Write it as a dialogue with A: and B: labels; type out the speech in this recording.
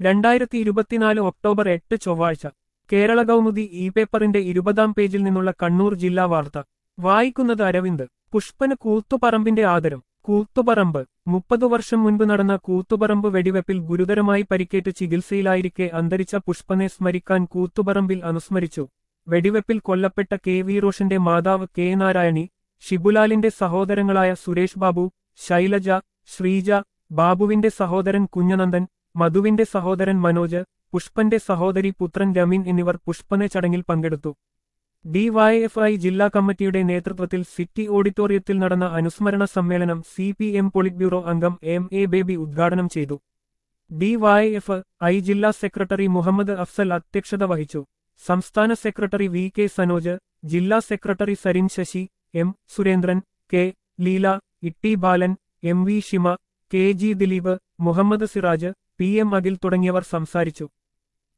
A: രണ്ടായിരത്തി ഇരുപത്തിനാല് ഒക്ടോബർ എട്ട് ചൊവ്വാഴ്ച കേരള കൗമുദി ഇ പേപ്പറിന്റെ ഇരുപതാം പേജിൽ നിന്നുള്ള കണ്ണൂർ ജില്ലാ വാർത്ത വായിക്കുന്നത് അരവിന്ദ് പുഷ്പന് കൂത്തുപറമ്പിന്റെ ആദരം കൂത്തുപറമ്പ് മുപ്പതു വർഷം മുൻപ് നടന്ന കൂത്തുപറമ്പ് വെടിവെപ്പിൽ ഗുരുതരമായി പരിക്കേറ്റ് ചികിത്സയിലായിരിക്കെ അന്തരിച്ച പുഷ്പനെ സ്മരിക്കാൻ കൂത്തുപറമ്പിൽ അനുസ്മരിച്ചു വെടിവെപ്പിൽ കൊല്ലപ്പെട്ട കെ വി റോഷന്റെ മാതാവ് കെ നാരായണി ഷിബുലാലിന്റെ സഹോദരങ്ങളായ സുരേഷ് ബാബു ശൈലജ ശ്രീജ ബാബുവിന്റെ സഹോദരൻ കുഞ്ഞനന്ദൻ മധുവിന്റെ സഹോദരൻ മനോജ് പുഷ്പന്റെ സഹോദരി പുത്രൻ രമീൻ എന്നിവർ പുഷ്പനെ ചടങ്ങിൽ പങ്കെടുത്തു ഡിവൈഎഫ്ഐ ജില്ലാ കമ്മിറ്റിയുടെ നേതൃത്വത്തിൽ സിറ്റി ഓഡിറ്റോറിയത്തിൽ നടന്ന അനുസ്മരണ സമ്മേളനം C P M polit bureau അംഗം എം എ ബേബി ഉദ്ഘാടനം ചെയ്തു ഡിവൈഎഫ് ഐ ജില്ലാ സെക്രട്ടറി മുഹമ്മദ് അഫ്സൽ അധ്യക്ഷത വഹിച്ചു സംസ്ഥാന സെക്രട്ടറി വി കെ സനോജ് ജില്ലാ secretary Sarin Sasi M Surendran K Leela Itty Balan M V Shima K G Dileep Muhammad Siraj P M Akhil തുടങ്ങിയവർ സംസാരിച്ചു